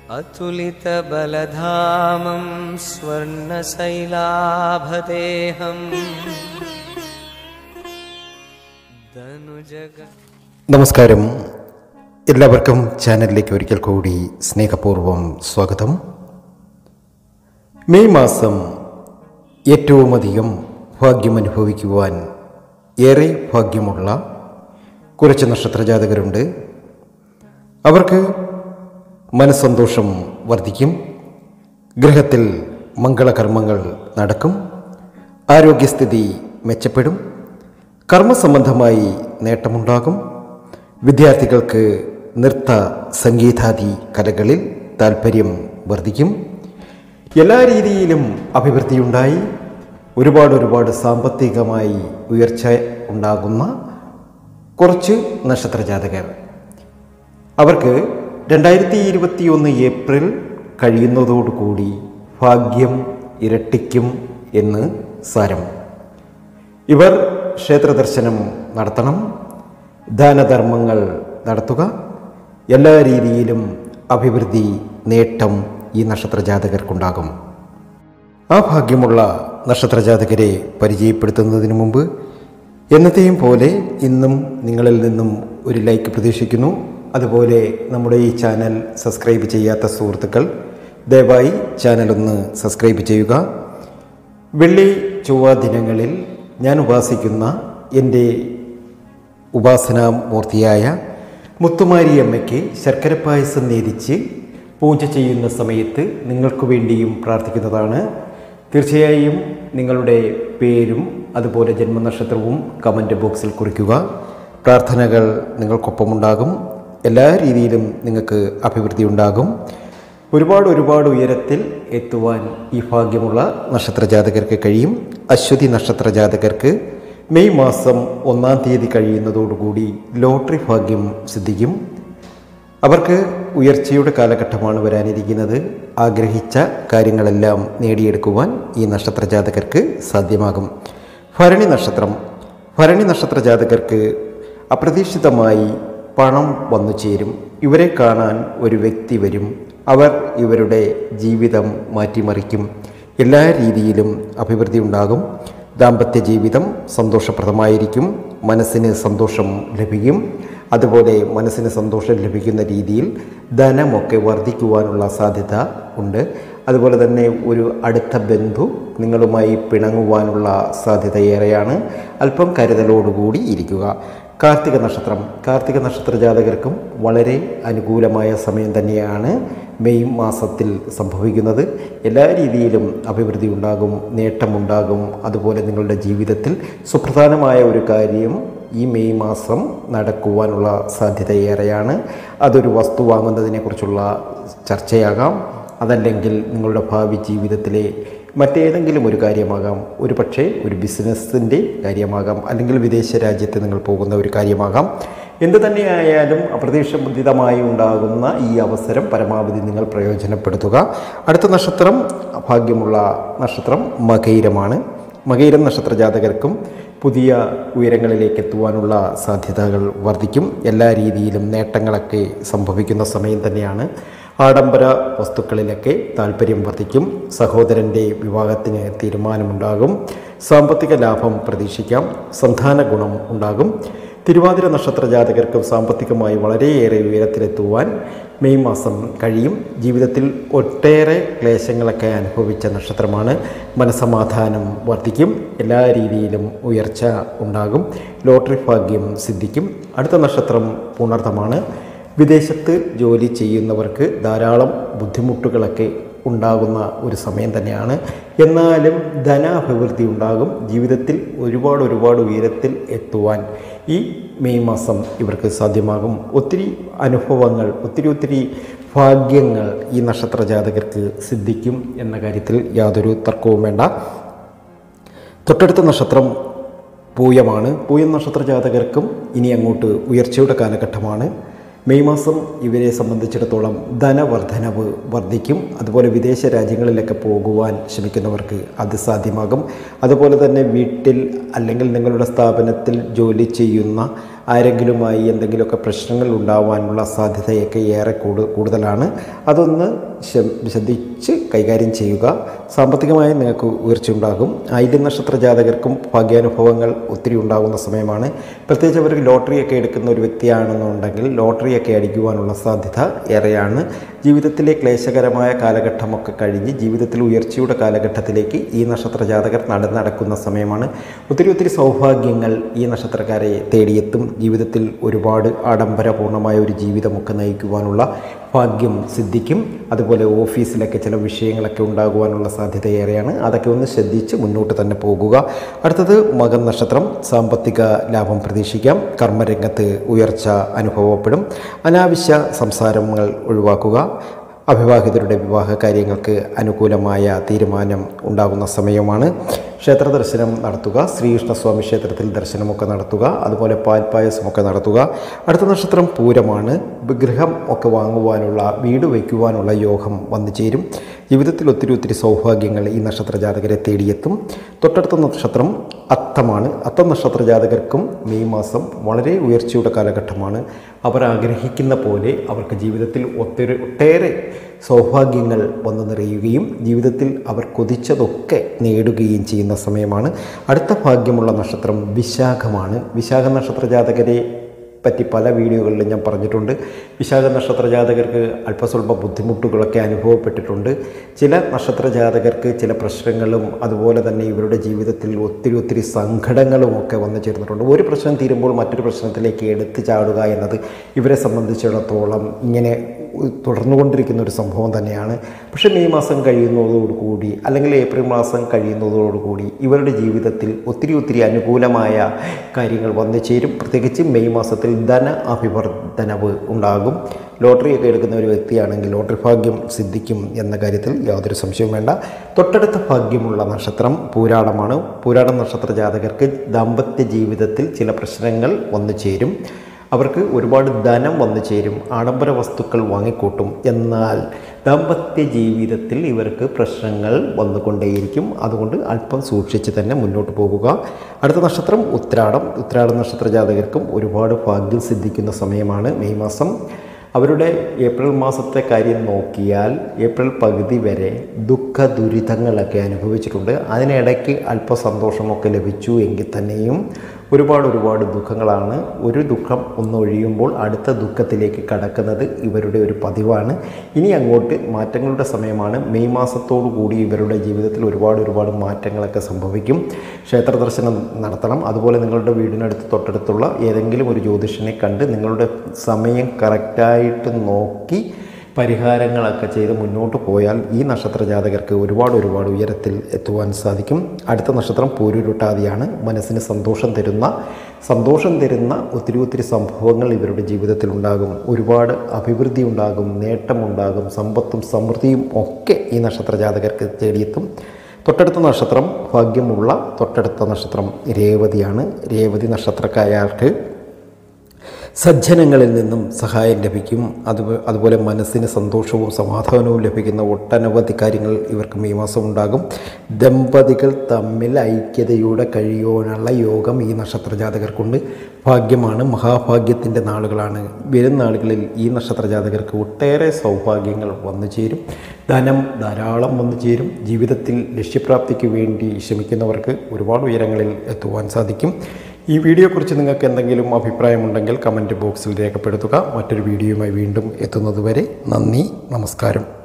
अतुलितबलधामं स्वर्णशैलाभदेहम् धनुजग നമസ്കാരം എല്ലാവർക്കും ചാനലിലേക്ക് ഒരിക്കൽ കൂടി സ്നേഹപൂർവ്വം സ്വാഗതം മെയ് മാസം ഏറ്റവും അധികം ഭാഗ്യം അനുഭവിക്കുവാൻ ഏറെ ഭാഗ്യമുള്ള കുറച്ച് നക്ഷത്രജാതകരുണ്ട് അവർക്ക് മനസ്സന്തോഷം വർദ്ധിക്കും ഗൃഹത്തിൽ മംഗളകർമ്മങ്ങൾ നടക്കും ആരോഗ്യസ്ഥിതി മെച്ചപ്പെടും കർമ്മസംബന്ധമായി നേട്ടമുണ്ടാകും വിദ്യാർത്ഥികൾക്ക് നൃത്ത സംഗീതാദി കലകളിൽ താല്പര്യം വർദ്ധിക്കും എല്ലാ രീതിയിലും അഭിവൃദ്ധിയുണ്ടായി ഒരുപാട് ഒരുപാട് സാമ്പത്തികമായി ഉയർച്ച ഉണ്ടാകുന്ന കുറച്ച് നക്ഷത്രജാതകർ അവർക്ക് രണ്ടായിരത്തി ഇരുപത്തി ഒന്ന് ഏപ്രിൽ കഴിയുന്നതോടുകൂടി ഭാഗ്യം ഇരട്ടിക്കും എന്ന് സാരം ഇവർ ക്ഷേത്ര ദർശനം നടത്തണം ദാനധർമ്മങ്ങൾ നടത്തുക എല്ലാ രീതിയിലും അഭിവൃദ്ധി നേട്ടം ഈ നക്ഷത്രജാതകർക്കുണ്ടാകും ആ ഭാഗ്യമുള്ള നക്ഷത്രജാതകരെ പരിചയപ്പെടുത്തുന്നതിന് മുമ്പ് എന്നത്തെയും പോലെ ഇന്നും നിങ്ങളിൽ നിന്നും ഒരു ലൈക്ക് പ്രതീക്ഷിക്കുന്നു അതുപോലെ നമ്മുടെ ഈ ചാനൽ സബ്സ്ക്രൈബ് ചെയ്യാത്ത സുഹൃത്തുക്കൾ ദയവായി ചാനൽ ഒന്ന് സബ്സ്ക്രൈബ് ചെയ്യുക വെള്ളി ചൊവ്വ ദിനങ്ങളിൽ ഞാൻ ഉപാസിക്കുന്ന എൻ്റെ ഉപാസനാമൂർത്തിയായ മുത്തുമാരി അമ്മയ്ക്ക് ശർക്കര പായസം നേരിച്ച് പൂജ ചെയ്യുന്ന സമയത്ത് നിങ്ങൾക്ക് വേണ്ടിയും പ്രാർത്ഥിക്കുന്നതാണ് തീർച്ചയായും നിങ്ങളുടെ പേരും അതുപോലെ ജന്മനക്ഷത്രവും കമൻറ്റ് ബോക്സിൽ കുറിക്കുക പ്രാർത്ഥനകൾ നിങ്ങൾക്കൊപ്പമുണ്ടാകും എല്ലാ രീതിയിലും നിങ്ങൾക്ക് അഭിവൃദ്ധി ഉണ്ടാകും ഒരുപാട് ഒരുപാട് ഉയരത്തിൽ എത്തുവാൻ ഈ ഭാഗ്യമുള്ള നക്ഷത്രജാതകർക്ക് കഴിയും അശ്വതി നക്ഷത്രജാതകർക്ക് മെയ് മാസം ഒന്നാം തീയതി കഴിയുന്നതോടുകൂടി ലോട്ടറി ഭാഗ്യം സിദ്ധിക്കും അവർക്ക് ഉയർച്ചയുടെ കാലഘട്ടമാണ് വരാനിരിക്കുന്നത് ആഗ്രഹിച്ച കാര്യങ്ങളെല്ലാം നേടിയെടുക്കുവാൻ ഈ നക്ഷത്രജാതകർക്ക് സാധ്യമാകും ഭരണി നക്ഷത്രം ഭരണി നക്ഷത്രജാതകർക്ക് അപ്രതീക്ഷിതമായി പണം വന്നു ചേരും ഇവരെ കാണാൻ ഒരു വ്യക്തി വരും അവർ ഇവരുടെ ജീവിതം മാറ്റിമറിക്കും എല്ലാ രീതിയിലും അഭിവൃദ്ധി ഉണ്ടാകും ദാമ്പത്യ ജീവിതം സന്തോഷപ്രദമായിരിക്കും മനസ്സിന് സന്തോഷം ലഭിക്കും അതുപോലെ മനസ്സിന് സന്തോഷം ലഭിക്കുന്ന രീതിയിൽ ധനമൊക്കെ വർദ്ധിക്കുവാനുള്ള സാധ്യത ഉണ്ട് അതുപോലെ തന്നെ ഒരു അടുത്ത ബന്ധു നിങ്ങളുമായി പിണങ്ങുവാനുള്ള സാധ്യത ഏറെയാണ് അല്പം കരുതലോടുകൂടി ഇരിക്കുക കാർത്തിക നക്ഷത്രം കാർത്തിക നക്ഷത്ര ജാതകർക്കും വളരെ അനുകൂലമായ സമയം തന്നെയാണ് മെയ് മാസത്തിൽ സംഭവിക്കുന്നത് എല്ലാ രീതിയിലും അഭിവൃദ്ധി ഉണ്ടാകും നേട്ടമുണ്ടാകും അതുപോലെ നിങ്ങളുടെ ജീവിതത്തിൽ സുപ്രധാനമായ ഒരു കാര്യം ഈ മെയ് മാസം നടക്കുവാനുള്ള സാധ്യത ഏറെയാണ് അതൊരു വസ്തു വാങ്ങുന്നതിനെക്കുറിച്ചുള്ള ചർച്ചയാകാം അതല്ലെങ്കിൽ നിങ്ങളുടെ ഭാവി ജീവിതത്തിലെ മറ്റേതെങ്കിലും ഒരു കാര്യമാകാം ഒരു പക്ഷേ ഒരു ബിസിനസ്സിൻ്റെ കാര്യമാകാം അല്ലെങ്കിൽ വിദേശ രാജ്യത്ത് നിങ്ങൾ പോകുന്ന ഒരു കാര്യമാകാം എന്ത് തന്നെയായാലും അപ്രതീക്ഷിതമായി ഉണ്ടാകുന്ന ഈ അവസരം പരമാവധി നിങ്ങൾ പ്രയോജനപ്പെടുത്തുക അടുത്ത നക്ഷത്രം ഭാഗ്യമുള്ള നക്ഷത്രം മകൈരമാണ് മകൈരം നക്ഷത്ര ജാതകർക്കും പുതിയ ഉയരങ്ങളിലേക്ക് എത്തുവാനുള്ള സാധ്യതകൾ വർദ്ധിക്കും എല്ലാ രീതിയിലും നേട്ടങ്ങളൊക്കെ സംഭവിക്കുന്ന സമയം തന്നെയാണ് ആഡംബര വസ്തുക്കളിലൊക്കെ താല്പര്യം വർദ്ധിക്കും സഹോദരൻ്റെ വിവാഹത്തിന് തീരുമാനമുണ്ടാകും സാമ്പത്തിക ലാഭം പ്രതീക്ഷിക്കാം സന്താന ഗുണം ഉണ്ടാകും തിരുവാതിര നക്ഷത്ര ജാതകർക്കും സാമ്പത്തികമായി വളരെയേറെ ഉയരത്തിലെത്തുവാൻ മെയ് മാസം കഴിയും ജീവിതത്തിൽ ഒട്ടേറെ ക്ലേശങ്ങളൊക്കെ അനുഭവിച്ച നക്ഷത്രമാണ് മനസമാധാനം വർദ്ധിക്കും എല്ലാ രീതിയിലും ഉയർച്ച ഉണ്ടാകും ലോട്ടറി ഭാഗ്യം സിദ്ധിക്കും അടുത്ത നക്ഷത്രം പുണർത്തമാണ് വിദേശത്ത് ജോലി ചെയ്യുന്നവർക്ക് ധാരാളം ബുദ്ധിമുട്ടുകളൊക്കെ ഉണ്ടാകുന്ന ഒരു സമയം തന്നെയാണ് എന്നാലും ധനാഭിവൃദ്ധി ഉണ്ടാകും ജീവിതത്തിൽ ഒരുപാട് ഒരുപാട് ഉയരത്തിൽ എത്തുവാൻ ഈ മെയ് മാസം ഇവർക്ക് സാധ്യമാകും ഒത്തിരി അനുഭവങ്ങൾ ഒത്തിരി ഒത്തിരി ഭാഗ്യങ്ങൾ ഈ നക്ഷത്ര ജാതകർക്ക് സിദ്ധിക്കും എന്ന കാര്യത്തിൽ യാതൊരു തർക്കവും വേണ്ട തൊട്ടടുത്ത നക്ഷത്രം പൂയമാണ് പൂയം നക്ഷത്ര ജാതകർക്കും ഇനി അങ്ങോട്ട് ഉയർച്ചയുടെ കാലഘട്ടമാണ് മെയ് മാസം ഇവരെ സംബന്ധിച്ചിടത്തോളം ധനവർദ്ധനവ് വർദ്ധിക്കും അതുപോലെ വിദേശ രാജ്യങ്ങളിലൊക്കെ പോകുവാൻ ശ്രമിക്കുന്നവർക്ക് അത് സാധ്യമാകും അതുപോലെ തന്നെ വീട്ടിൽ അല്ലെങ്കിൽ നിങ്ങളുടെ സ്ഥാപനത്തിൽ ജോലി ചെയ്യുന്ന ആരെങ്കിലുമായി എന്തെങ്കിലുമൊക്കെ പ്രശ്നങ്ങൾ ഉണ്ടാവാനുള്ള സാധ്യതയൊക്കെ ഏറെ കൂടു കൂടുതലാണ് അതൊന്ന് ശ- ശ്രദ്ധിച്ച് കൈകാര്യം ചെയ്യുക സാമ്പത്തികമായി നിങ്ങൾക്ക് ഉയർച്ച ഉണ്ടാകും ആയില്യം നക്ഷത്ര ജാതകർക്കും ഭാഗ്യാനുഭവങ്ങൾ ഒത്തിരി ഉണ്ടാകുന്ന സമയമാണ് പ്രത്യേകിച്ച് അവർക്ക് ലോട്ടറിയൊക്കെ എടുക്കുന്ന ഒരു വ്യക്തിയാണെന്നുണ്ടെങ്കിൽ ലോട്ടറിയൊക്കെ അടിക്കുവാനുള്ള സാധ്യത ഏറെയാണ് ജീവിതത്തിലെ ക്ലേശകരമായ കാലഘട്ടമൊക്കെ കഴിഞ്ഞ് ജീവിതത്തിൽ ഉയർച്ചയുടെ കാലഘട്ടത്തിലേക്ക് ഈ നക്ഷത്ര ജാതകർ നടന്നടക്കുന്ന സമയമാണ് ഒത്തിരി ഒത്തിരി സൗഭാഗ്യങ്ങൾ ഈ നക്ഷത്രക്കാരെ തേടിയെത്തും ജീവിതത്തിൽ ഒരുപാട് ആഡംബരപൂർണ്ണമായ ഒരു ജീവിതമൊക്കെ നയിക്കുവാനുള്ള ഭാഗ്യം സിദ്ധിക്കും അതുപോലെ ഓഫീസിലൊക്കെ ചില വിഷയങ്ങളൊക്കെ ഉണ്ടാകുവാനുള്ള സാധ്യത ഏറെയാണ് അതൊക്കെ ഒന്ന് ശ്രദ്ധിച്ച് മുന്നോട്ട് തന്നെ പോകുക അടുത്തത് മകം നക്ഷത്രം സാമ്പത്തിക ലാഭം പ്രതീക്ഷിക്കാം കർമ്മരംഗത്ത് ഉയർച്ച അനുഭവപ്പെടും അനാവശ്യ സംസാരങ്ങൾ ഒഴിവാക്കുക അവിവാഹിതരുടെ വിവാഹ കാര്യങ്ങൾക്ക് അനുകൂലമായ തീരുമാനം ഉണ്ടാകുന്ന സമയമാണ് ക്ഷേത്ര ദർശനം നടത്തുക ശ്രീകൃഷ്ണസ്വാമി ക്ഷേത്രത്തിൽ ദർശനമൊക്കെ നടത്തുക അതുപോലെ പാൽപ്പായസമൊക്കെ നടത്തുക അടുത്ത നക്ഷത്രം പൂരമാണ് വിഗ്രഹം ഒക്കെ വാങ്ങുവാനുള്ള വീട് വയ്ക്കുവാനുള്ള യോഗം വന്നു ചേരും ജീവിതത്തിൽ ഒത്തിരി ഒത്തിരി സൗഭാഗ്യങ്ങൾ ഈ നക്ഷത്ര ജാതകരെ തേടിയെത്തും തൊട്ടടുത്ത നക്ഷത്രം അത്തമാണ് അത്തം നക്ഷത്ര ജാതകർക്കും മെയ് മാസം വളരെ ഉയർച്ചയുടെ കാലഘട്ടമാണ് അവർ ആഗ്രഹിക്കുന്ന പോലെ അവർക്ക് ജീവിതത്തിൽ ഒത്തിരി ഒട്ടേറെ സൗഭാഗ്യങ്ങൾ വന്നു നിറയുകയും ജീവിതത്തിൽ അവർ കൊതിച്ചതൊക്കെ നേടുകയും ചെയ്യുന്ന സമയമാണ് അടുത്ത ഭാഗ്യമുള്ള നക്ഷത്രം വിശാഖമാണ് വിശാഖ നക്ഷത്ര ജാതകരെ പറ്റി പല വീഡിയോകളിലും ഞാൻ പറഞ്ഞിട്ടുണ്ട് വിശാഖ നക്ഷത്ര ജാതകർക്ക് അല്പസ്വല്പ ബുദ്ധിമുട്ടുകളൊക്കെ അനുഭവപ്പെട്ടിട്ടുണ്ട് ചില നക്ഷത്ര ജാതകർക്ക് ചില പ്രശ്നങ്ങളും അതുപോലെ തന്നെ ഇവരുടെ ജീവിതത്തിൽ ഒത്തിരി ഒത്തിരി സങ്കടങ്ങളും ഒക്കെ വന്നു ചേർന്നിട്ടുണ്ട് ഒരു പ്രശ്നം തീരുമ്പോൾ മറ്റൊരു പ്രശ്നത്തിലേക്ക് എടുത്തു ചാടുക എന്നത് ഇവരെ സംബന്ധിച്ചിടത്തോളം ഇങ്ങനെ തുടർന്നുകൊണ്ടിരിക്കുന്ന ഒരു സംഭവം തന്നെയാണ് പക്ഷേ മെയ് മാസം കഴിയുന്നതോടുകൂടി അല്ലെങ്കിൽ ഏപ്രിൽ മാസം കഴിയുന്നതോടുകൂടി ഇവരുടെ ജീവിതത്തിൽ ഒത്തിരി ഒത്തിരി അനുകൂലമായ കാര്യങ്ങൾ വന്നു ചേരും പ്രത്യേകിച്ച് മെയ് മാസത്തിൽ ധന അഭിവർദ്ധനവ് ഉണ്ടാകും ലോട്ടറിയൊക്കെ എടുക്കുന്ന ഒരു വ്യക്തിയാണെങ്കിൽ ലോട്ടറി ഭാഗ്യം സിദ്ധിക്കും എന്ന കാര്യത്തിൽ യാതൊരു സംശയവും വേണ്ട തൊട്ടടുത്ത ഭാഗ്യമുള്ള നക്ഷത്രം പൂരാടമാണ് പൂരാടം നക്ഷത്ര ജാതകർക്ക് ദാമ്പത്യ ജീവിതത്തിൽ ചില പ്രശ്നങ്ങൾ വന്നു ചേരും അവർക്ക് ഒരുപാട് ധനം വന്നു ചേരും ആഡംബര വസ്തുക്കൾ വാങ്ങിക്കൂട്ടും എന്നാൽ ദാമ്പത്യ ജീവിതത്തിൽ ഇവർക്ക് പ്രശ്നങ്ങൾ വന്നുകൊണ്ടേയിരിക്കും അതുകൊണ്ട് അല്പം സൂക്ഷിച്ച് തന്നെ മുന്നോട്ട് പോകുക അടുത്ത നക്ഷത്രം ഉത്രാടം ഉത്രാടം നക്ഷത്ര ജാതകർക്കും ഒരുപാട് ഭാഗ്യം സിദ്ധിക്കുന്ന സമയമാണ് മെയ് മാസം അവരുടെ ഏപ്രിൽ മാസത്തെ കാര്യം നോക്കിയാൽ ഏപ്രിൽ പകുതി വരെ ദുഃഖ ദുരിതങ്ങളൊക്കെ അനുഭവിച്ചിട്ടുണ്ട് അതിനിടയ്ക്ക് അല്പ സന്തോഷമൊക്കെ ലഭിച്ചു എങ്കിൽ തന്നെയും ഒരുപാട് ഒരുപാട് ദുഃഖങ്ങളാണ് ഒരു ദുഃഖം ഒന്നൊഴിയുമ്പോൾ അടുത്ത ദുഃഖത്തിലേക്ക് കടക്കുന്നത് ഇവരുടെ ഒരു പതിവാണ് ഇനി അങ്ങോട്ട് മാറ്റങ്ങളുടെ സമയമാണ് മെയ് മാസത്തോടു കൂടി ഇവരുടെ ജീവിതത്തിൽ ഒരുപാട് ഒരുപാട് മാറ്റങ്ങളൊക്കെ സംഭവിക്കും ക്ഷേത്ര ദർശനം നടത്തണം അതുപോലെ നിങ്ങളുടെ വീടിനടുത്ത് തൊട്ടടുത്തുള്ള ഏതെങ്കിലും ഒരു ജ്യോതിഷനെ കണ്ട് നിങ്ങളുടെ സമയം കറക്റ്റായിട്ട് നോക്കി പരിഹാരങ്ങളൊക്കെ ചെയ്ത് മുന്നോട്ട് പോയാൽ ഈ നക്ഷത്ര ജാതകർക്ക് ഒരുപാട് ഒരുപാട് ഉയരത്തിൽ എത്തുവാൻ സാധിക്കും അടുത്ത നക്ഷത്രം പൂരുരുട്ടാതിയാണ് മനസ്സിന് സന്തോഷം തരുന്ന സന്തോഷം തരുന്ന ഒത്തിരി ഒത്തിരി സംഭവങ്ങൾ ഇവരുടെ ജീവിതത്തിൽ ഉണ്ടാകും ഒരുപാട് അഭിവൃദ്ധി ഉണ്ടാകും നേട്ടമുണ്ടാകും സമ്പത്തും സമൃദ്ധിയും ഒക്കെ ഈ നക്ഷത്ര ജാതകർക്ക് തേടിയെത്തും തൊട്ടടുത്ത നക്ഷത്രം ഭാഗ്യമുള്ള തൊട്ടടുത്ത നക്ഷത്രം രേവതിയാണ് രേവതി നക്ഷത്രക്കാർക്ക് സജ്ജനങ്ങളിൽ നിന്നും സഹായം ലഭിക്കും അത് അതുപോലെ മനസ്സിന് സന്തോഷവും സമാധാനവും ലഭിക്കുന്ന ഒട്ടനവധി കാര്യങ്ങൾ ഇവർക്ക് മെയ് മാസം ഉണ്ടാകും ദമ്പതികൾ തമ്മിൽ ഐക്യതയോടെ കഴിയുവാനുള്ള യോഗം ഈ നക്ഷത്ര ജാതകർക്കുണ്ട് ഭാഗ്യമാണ് മഹാഭാഗ്യത്തിൻ്റെ നാളുകളാണ് വരും നാളുകളിൽ ഈ നക്ഷത്ര ജാതകർക്ക് ഒട്ടേറെ സൗഭാഗ്യങ്ങൾ വന്നു ചേരും ധനം ധാരാളം വന്നു ചേരും ജീവിതത്തിൽ ലക്ഷ്യപ്രാപ്തിക്ക് വേണ്ടി ശ്രമിക്കുന്നവർക്ക് ഒരുപാട് ഉയരങ്ങളിൽ എത്തുവാൻ സാധിക്കും ഈ വീഡിയോയെക്കുറിച്ച് നിങ്ങൾക്ക് എന്തെങ്കിലും അഭിപ്രായമുണ്ടെങ്കിൽ കമൻറ്റ് ബോക്സിൽ രേഖപ്പെടുത്തുക മറ്റൊരു വീഡിയോയുമായി വീണ്ടും എത്തുന്നതുവരെ നന്ദി നമസ്കാരം